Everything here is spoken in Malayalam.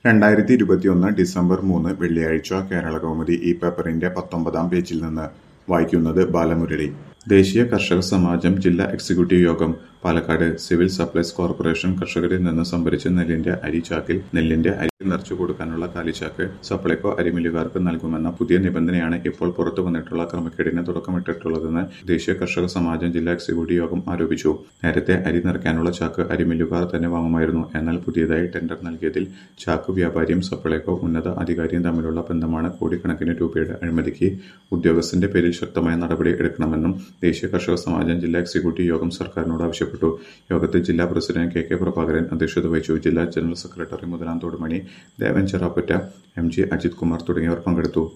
രണ്ടായിരത്തി ഇരുപത്തിയൊന്ന് ഡിസംബർ മൂന്ന് വെള്ളിയാഴ്ച കേരളകൗമുദി ഈ പേപ്പറിന്റെ പത്തൊമ്പതാം പേജിൽ നിന്ന് വായിക്കുന്നത് ബാലമുരളി ദേശീയ കർഷക സമാജം ജില്ലാ എക്സിക്യൂട്ടീവ് യോഗം പാലക്കാട് സിവിൽ സപ്ലൈസ് കോർപ്പറേഷൻ കർഷകരിൽ നിന്ന് സംഭരിച്ച നെല്ലിന്റെ അരി ചാക്കിൽ നെല്ലിന്റെ അരി നിറച്ചു കൊടുക്കാനുള്ള കാലിച്ചാക്ക് സപ്ലൈകോ അരിമില്ലുകാർക്ക് നൽകുമെന്ന പുതിയ നിബന്ധനയാണ് ഇപ്പോൾ പുറത്തു വന്നിട്ടുള്ള ക്രമക്കേടിന് തുടക്കമിട്ടിട്ടുള്ളതെന്ന് ദേശീയ കർഷക സമാജം ജില്ലാ എക്സിക്യൂട്ടീവ് യോഗം ആരോപിച്ചു നേരത്തെ അരി നിറയ്ക്കാനുള്ള ചാക്ക് അരിമില്ലുകാർ തന്നെ വാങ്ങുമായിരുന്നു എന്നാൽ പുതിയതായി ടെൻഡർ നൽകിയതിൽ ചാക്ക് വ്യാപാരിയും സപ്ലൈകോ ഉന്നത അധികാരിയും തമ്മിലുള്ള ബന്ധമാണ് കോടിക്കണക്കിന് രൂപയുടെ അഴിമതിക്ക് ഉദ്യോഗസ്ഥന്റെ പേരിൽ ശക്തമായ നടപടി എടുക്കണമെന്നും ദേശീയ കർഷക സമാജം ജില്ലാ എക്സിക്യൂട്ടീവ് യോഗം സർക്കാരിനോട് ആവശ്യപ്പെട്ടു യോഗത്തിൽ ജില്ലാ പ്രസിഡന്റ് കെ കെ പ്രഭാകരൻ അധ്യക്ഷത വഹിച്ചു ജില്ലാ general secretary Muthalanthodu Mani Devan Cherapputta M G Ajith Kumar തുടങ്ങിയവർ പങ്കെടുത്തു